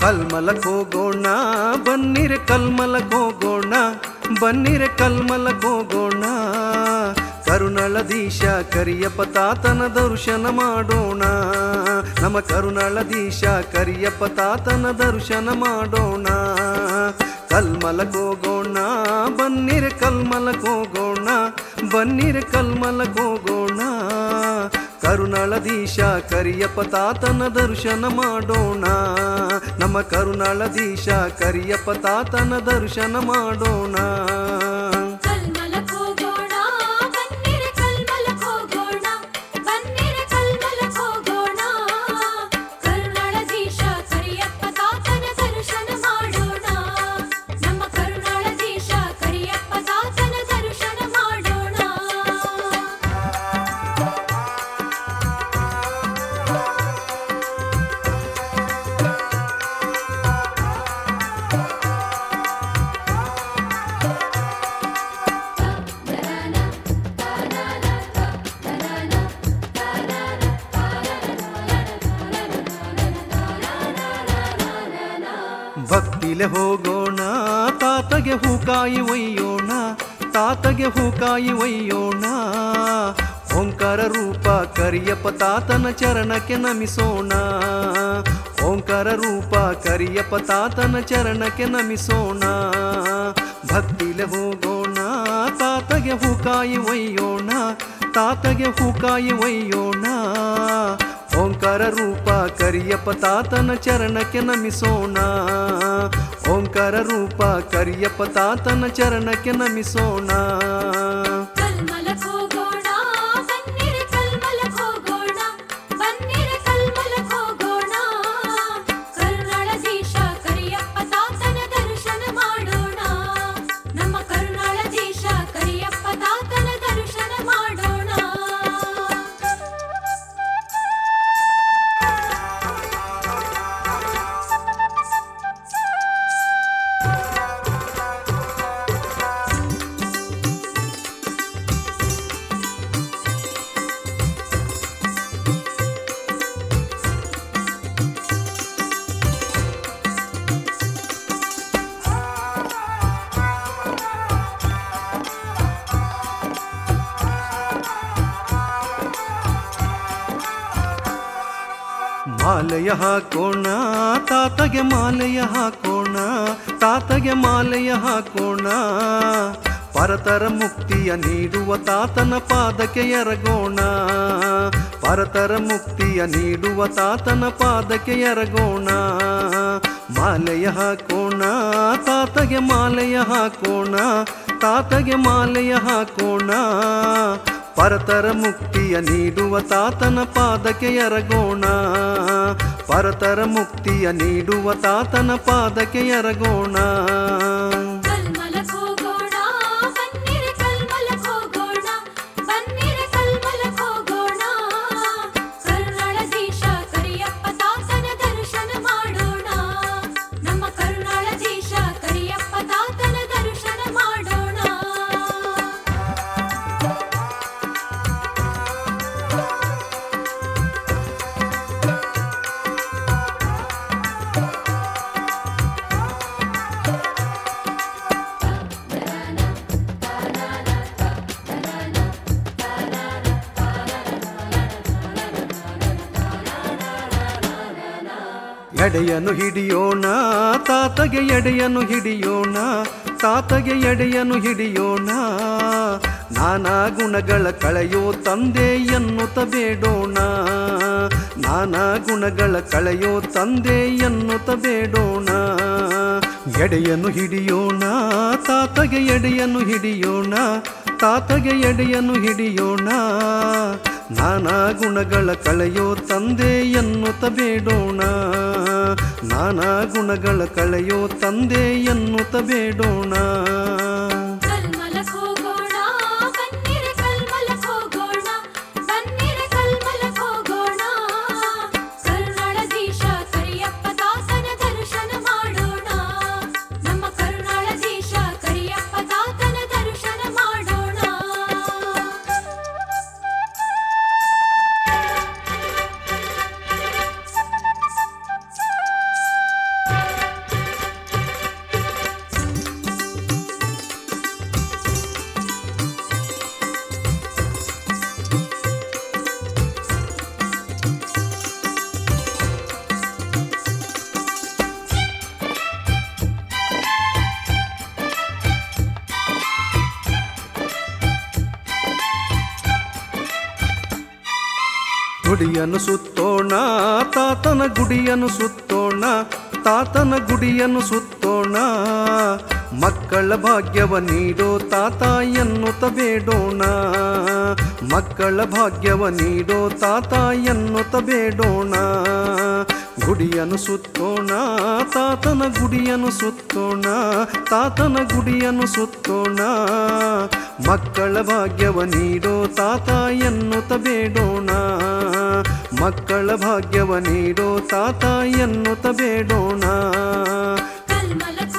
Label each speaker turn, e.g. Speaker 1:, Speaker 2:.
Speaker 1: ಕಲ್ಮಲಕ್ ಹೋಗೋಣ ಬನ್ನಿರೆ ಕಲ್ಮಲಕ್ ಹೋಗೋಣ ಬನ್ನಿರೆ ಕಲ್ಮಲಕ್ ಹೋಗೋಣ ಕರುಣಳದೀಶ ಕರಿಯಪ್ಪ ತಾತನ ದರ್ಶನ ಮಾಡೋಣ ನಮ್ಮ ಕರುಣಳದೀಶ ಕರಿಯಪ್ಪ ತಾತನ ದರ್ಶನ ಮಾಡೋಣ ಕಲ್ಮಲಕ್ ಹೋಗೋಣ ಬನ್ನಿರೆ ಕಲ್ಮಲಕ್ ಹೋಗೋಣ ಬನ್ನಿರೆ ಕಲ್ಮಲಕ್ ಹೋಗೋಣ ಕರುಣಾಳದೀಶ ಕರಿಯಪ್ಪ ತಾತನ ದರ್ಶನ ಮಾಡೋಣ ನಮ್ಮ ಕರುಣಾಳದೀಶ ಕರಿಯಪ್ಪ ತಾತನ ದರ್ಶನ ಮಾಡೋಣ
Speaker 2: ಕಲ್ಮಲಕ್ ಹೋಗೋಣ ಬನ್ನಿರೆ ಕಲ್ಮಲಕ್ ಹೋಗೋಣ ಬನ್ನಿರೆ ಕಲ್ಮಲಕ್ ಹೋಗೋಣ ಕರುಣಾಳಧೀಶ ಕರಿಯಪ್ಪ ತಾತನ ದರ್ಶನ ಮಾಡೋಣ ನಮ್ಮ ಕರುಣಾಳಧೀಶ ಕರಿಯಪ್ಪ ತಾತನ ದರ್ಶನ ಮಾಡೋಣ
Speaker 1: ಭಕ್ತಿಲೆ ಹೋಗೋಣ ತಾತಗೆ ಹೂಕಾಯಿ ಒಯ್ಯೋಣ ತಾತಗೆ ಹೂಕಾಯಿ ಒಯ್ಯೋಣ ಓಂಕಾರ ರೂಪ ಕರಿಯಪ್ಪ ತಾತನ ಚರಣಕ್ಕೆ ನಮಿಸೋಣ ಓಂಕಾರ ರೂಪ ಕರಿಯಪ್ಪ ತಾತನ ಚರಣಕ್ಕೆ ನಮಿಸೋಣ ಭಕ್ತಿಲೆ ಹೋಗೋಣ ತಾತಗೆ ಹೂಕಾಯಿ ಒಯ್ಯೋಣ ತಾತಗೆ ಹೂಕಾಯಿ ಒಯ್ಯೋಣ ಓಂಕಾರ ರೂಪ ಕರಿಯಪ್ಪ ತಾತನ ಚರಣಕ್ಕೆ ನಮಿಸೋಣ ಓಂಕಾರ ರೂಪ ಕರಿಯಪ್ಪ ತಾತನ ಚರಣಕ್ಕೆ ನಮಿಸೋಣ
Speaker 2: ಕಲ್ಮಲಕ್ ಹೋಗೋಣ ಬನ್ನಿರೆ ಕಲ್ಮಲಕ್ ಹೋಗೋಣ ಬನ್ನಿರೆ ಕಲ್ಮಲಕ್ ಹೋಗೋಣ ಕರುಣಾಳಧೀಶ ಕರಿಯಪ್ಪ ತಾತನ ದರ್ಶನ ಮಾಡೋಣ ನಮ್ಮ ಕರುಣಾಳಧೀಶ ಕರಿಯಪ್ಪ ತಾತನ ದರ್ಶನ ಮಾಡೋಣ
Speaker 1: ಮಾಲೆಯ ಹಾಕೋಣ ತಾತಗೆ ಮಾಲೆಯ ಹಾಕೋಣ ತಾತಗೆ ಮಾಲೆಯ ಹಾಕೋಣ ಪರತರ ಮುಕ್ತಿಯ ನೀಡುವ ತಾತನ ಪಾದಕ್ಕೆ ಎರಗೋಣ ಪರತರ ಮುಕ್ತಿಯ ನೀಡುವ ತಾತನ ಪಾದಕ್ಕೆ ಎರಗೋಣ ಮಾಲೆಯ ಹಾಕೋಣ ತಾತಗೆ ಮಾಲೆಯ ಹಾಕೋಣ ತಾತಗೆ ಮಾಲೆಯ ಹಾಕೋಣ ಪರತರ ಮುಕ್ತಿಯ ನೀಡುವ ತಾತನ ಪಾದಕ್ಕೆ ಎರಗೋಣ ಪರತರ ಮುಕ್ತಿಯ ನೀಡುವ ತಾತನ ಪಾದಕ್ಕೆ ಎರಗೋಣ
Speaker 2: ಕಲ್ಮಲಕ್ ಹೋಗೋಣ ಬನ್ನಿರೆ ಕಲ್ಮಲಕ್ ಹೋಗೋಣ ಬನ್ನಿರೆ ಕಲ್ಮಲಕ್ ಹೋಗೋಣ ಕರುಣಾಳಧೀಶ ಕರಿಯಪ್ಪ ತಾತನ ದರ್ಶನ ಮಾಡೋಣ ನಮ್ಮ ಕರುಣಾಳಧೀಶ ಕರಿಯಪ್ಪ ತಾತನ ದರ್ಶನ ಮಾಡೋಣ
Speaker 1: ಎಡೆಯನ್ನು ಹಿಡಿಯೋಣ ತಾತಗೆ ಎಡೆಯನ್ನು ಹಿಡಿಯೋಣ ತಾತಗೆ ಎಡೆಯನ್ನು ಹಿಡಿಯೋಣ ನಾನಾ ಗುಣಗಳ ಕಳೆಯೋ ತಂದೆ ಎನ್ನುತ್ತ ಬೇಡೋಣ ನಾನಾ ಗುಣಗಳ ಕಳೆಯೋ ತಂದೆ ಎನ್ನುತ್ತ ಬೇಡೋಣ ಎಡೆಯನ್ನು ಹಿಡಿಯೋಣ ತಾತಗೆ ಎಡೆಯನ್ನು ಹಿಡಿಯೋಣ ತಾತಗೆ ಎಡೆಯನ್ನು ಹಿಡಿಯೋಣ ನಾನಾ ಗುಣಗಳ ಕಳೆಯೋ ತಂದೆ ಎನ್ನುತ್ತ ಬೇಡೋಣ ನಾನಾ ಗುಣಗಳ ಕಳೆಯೋ ತಂದೆ ಎನ್ನುತ್ತ ಬೇಡೋಣ
Speaker 2: ಕಲ್ಮಲಕ್ ಹೋಗೋಣ ಬನ್ನಿರೆ ಕಲ್ಮಲಕ್ ಹೋಗೋಣ ಬನ್ನಿರೆ ಕಲ್ಮಲಕ್ ಹೋಗೋಣ ಕರುಣಾಳಧೀಶ ಕರಿಯಪ್ಪ ತಾತನ ದರ್ಶನ ಮಾಡೋಣ ನಮ್ಮ ಕರುಣಾಳಧೀಶ ಕರಿಯಪ್ಪ ತಾತನ ದರ್ಶನ ಮಾಡೋಣ
Speaker 1: ಗುಡಿಯನ್ನು ಸುತ್ತೋಣ ತಾತನ ಗುಡಿಯನ್ನು ಸುತ್ತೋಣ ತಾತನ ಗುಡಿಯನ್ನು ಸುತ್ತೋಣ ಮಕ್ಕಳ ಭಾಗ್ಯವ ನೀಡೋ ತಾತ ಎನ್ನುತ್ತ ಬೇಡೋಣ ಮಕ್ಕಳ ಭಾಗ್ಯವ ನೀಡೋ ತಾತ ಎನ್ನುತ್ತ ಬೇಡೋಣ ಗುಡಿಯನ್ನು ಸುತ್ತೋಣ ತಾತನ ಗುಡಿಯನ್ನು ಸುತ್ತೋಣ ತಾತನ ಗುಡಿಯನ್ನು ಸುತ್ತೋಣ ಮಕ್ಕಳ ಭಾಗ್ಯವ ನೀಡೋ ತಾತ ಎನ್ನುತ್ತ ಬೇಡೋಣ ಮಕ್ಕಳ ಭಾಗ್ಯವ ನೀಡೋ ತಾತ ಎನ್ನುತ್ತ ಬೇಡೋಣ
Speaker 2: ಕಲ್ಮಲ